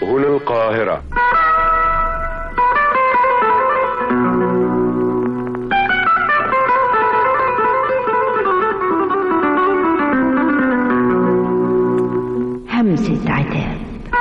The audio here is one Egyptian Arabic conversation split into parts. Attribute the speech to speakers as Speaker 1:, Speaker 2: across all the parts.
Speaker 1: هنا القاهرة
Speaker 2: همسة عتاب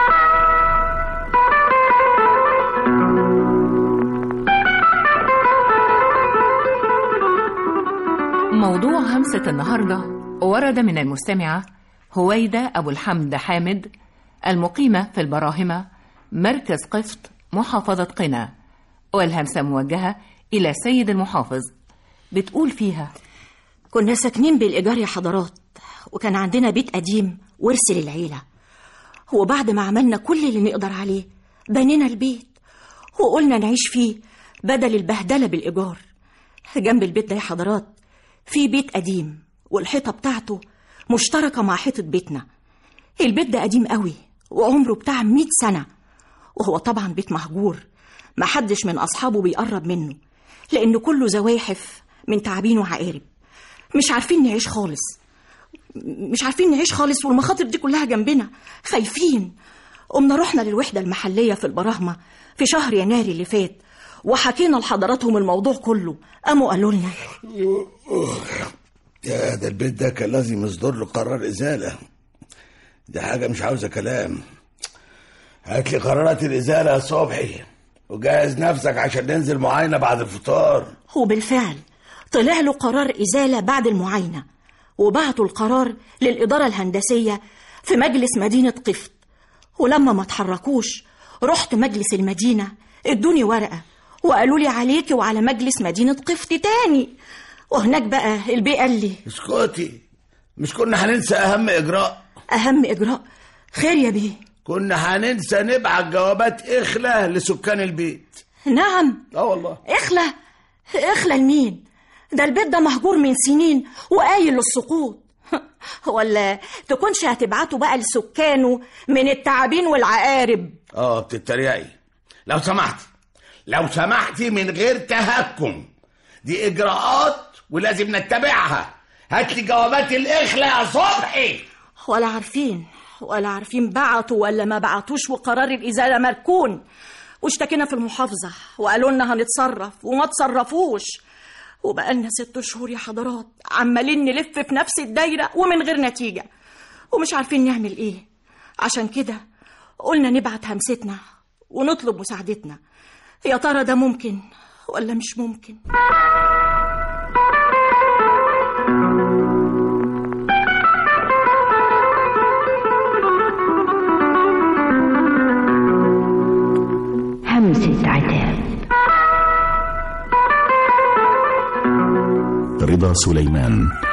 Speaker 3: موضوع همسة النهاردة ورد من المستمعة هويدة أبو الحمد حامد المقيمة في البراهمة مركز قفط محافظة قنا والهمسة موجهة إلى سيد المحافظ بتقول فيها
Speaker 4: كنا ساكنين بالإيجار يا حضرات وكان عندنا بيت قديم ورث للعيلة وبعد ما عملنا كل اللي نقدر عليه بنينا البيت وقلنا نعيش فيه بدل البهدلة بالإيجار جنب البيت ده يا حضرات في بيت قديم والحيطة بتاعته مشتركة مع حيطة بيتنا البيت ده قديم قوي وعمره بتاع مئة سنة وهو طبعا بيت مهجور محدش من أصحابه بيقرب منه لأنه كله زواحف من تعابين وعقارب مش عارفين نعيش خالص مش عارفين نعيش خالص والمخاطر دي كلها جنبنا خايفين قمنا رحنا للوحدة المحلية في البراهمة في شهر يناير اللي فات وحكينا لحضراتهم الموضوع كله قاموا قالوا لنا
Speaker 5: يا ده البيت ده كان لازم يصدر له قرار إزالة دي حاجة مش عاوزة كلام هات لي قرارات الإزالة يا صبحي وجهز نفسك عشان ننزل معاينة بعد الفطار
Speaker 4: وبالفعل طلع له قرار إزالة بعد المعاينة وبعتوا القرار للإدارة الهندسية في مجلس مدينة قفط ولما ما تحركوش رحت مجلس المدينة ادوني ورقة وقالوا لي عليكي وعلى مجلس مدينة قفط تاني وهناك بقى البي قال لي
Speaker 5: اسكتي مش كنا هننسى أهم إجراء
Speaker 4: أهم إجراء خير يا بيه
Speaker 5: كنا هننسى نبعت جوابات إخلة لسكان البيت
Speaker 4: نعم
Speaker 5: اه والله
Speaker 4: اخلى اخلى لمين ده البيت ده مهجور من سنين وقايل للسقوط ولا تكونش هتبعتوا بقى لسكانه من التعابين والعقارب
Speaker 5: اه بتتريقي لو سمحتي لو سمحتي من غير تهكم دي اجراءات ولازم نتبعها هات لي جوابات الاخلة يا صبحي
Speaker 4: ولا عارفين ولا عارفين بعتوا ولا ما بعتوش وقرار الإزالة مركون واشتكينا في المحافظة وقالوا لنا هنتصرف وما تصرفوش وبقالنا ست شهور يا حضرات عمالين نلف في نفس الدايرة ومن غير نتيجة ومش عارفين نعمل ايه عشان كده قلنا نبعت همستنا ونطلب مساعدتنا يا ترى ده ممكن ولا مش ممكن
Speaker 2: همسة عتاب
Speaker 6: رضا سليمان